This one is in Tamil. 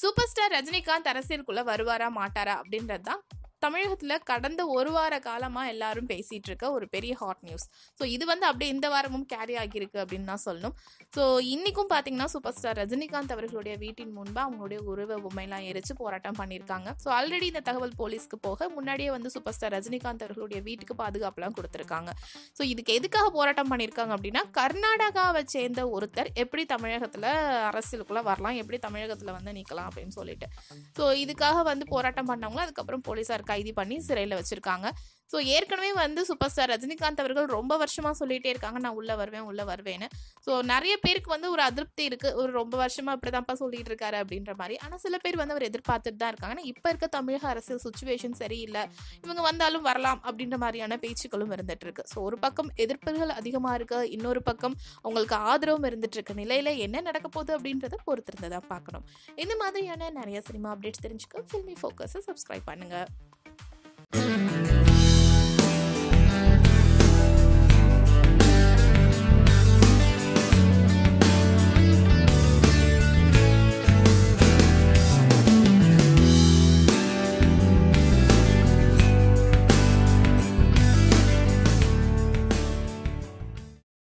சூப்பர் ஸ்டார் ரஜினிகாந்த் அரசியலுக்குள்ள வருவாரா மாட்டாரா அப்படின்றது தான் தமிழகத்துல கடந்த ஒரு வார காலமா எல்லாரும் பேசிட்டு இருக்க ஒரு பெரிய ஹாட் நியூஸ் ஸோ இது வந்து அப்படியே இந்த வாரமும் கேரி ஆகியிருக்கு அப்படின்னு தான் சொல்லணும் ஸோ இன்னைக்கும் பார்த்தீங்கன்னா சூப்பர் ஸ்டார் ரஜினிகாந்த் அவர்களுடைய வீட்டின் முன்பு அவங்களுடைய உருவ பொம்மையெல்லாம் எரிச்சு போராட்டம் பண்ணியிருக்காங்க ஸோ ஆல்ரெடி இந்த தகவல் போலீஸ்க்கு போக முன்னாடியே வந்து சூப்பர் ஸ்டார் ரஜினிகாந்த் அவர்களுடைய வீட்டுக்கு பாதுகாப்புலாம் கொடுத்துருக்காங்க ஸோ இதுக்கு எதுக்காக போராட்டம் பண்ணியிருக்காங்க அப்படின்னா கர்நாடகாவை சேர்ந்த ஒருத்தர் எப்படி தமிழகத்தில் அரசியலுக்குள்ள வரலாம் எப்படி தமிழகத்தில் வந்து நிற்கலாம் அப்படின்னு சொல்லிட்டு ஸோ இதுக்காக வந்து போராட்டம் பண்ணவங்களும் அதுக்கப்புறம் போலீஸார் கைது பண்ணி சிறையில் வச்சிருக்காங்க ஸோ ஏற்கனவே வந்து சூப்பர் ஸ்டார் ரஜினிகாந்த் அவர்கள் ரொம்ப வருஷமாக சொல்லிகிட்டே இருக்காங்க நான் உள்ளே வருவேன் உள்ளே வருவேன்னு ஸோ நிறைய பேருக்கு வந்து ஒரு அதிருப்தி இருக்குது ஒரு ரொம்ப வருஷமாக இப்படி தான்ப்பா சொல்லிட்டு இருக்காரு அப்படின்ற மாதிரி ஆனால் சில பேர் வந்து அவர் எதிர்பார்த்துட்டு தான் இருக்காங்க ஆனால் இப்போ இருக்க தமிழக அரசியல் சுச்சுவேஷன் சரியில்லை இவங்க வந்தாலும் வரலாம் அப்படின்ற மாதிரியான பேச்சுக்களும் இருந்துட்டு இருக்கு ஸோ ஒரு பக்கம் எதிர்ப்புகள் அதிகமாக இருக்கு இன்னொரு பக்கம் அவங்களுக்கு ஆதரவும் இருந்துட்டு இருக்கு நிலையில என்ன நடக்க போகுது அப்படின்றத பொறுத்திருந்ததா பார்க்கணும் இந்த மாதிரியான நிறைய சினிமா அப்டேட்ஸ் தெரிஞ்சுக்க ஃபில்மி ஃபோக்கஸை சப்ஸ்கிரைப் பண்ணுங்க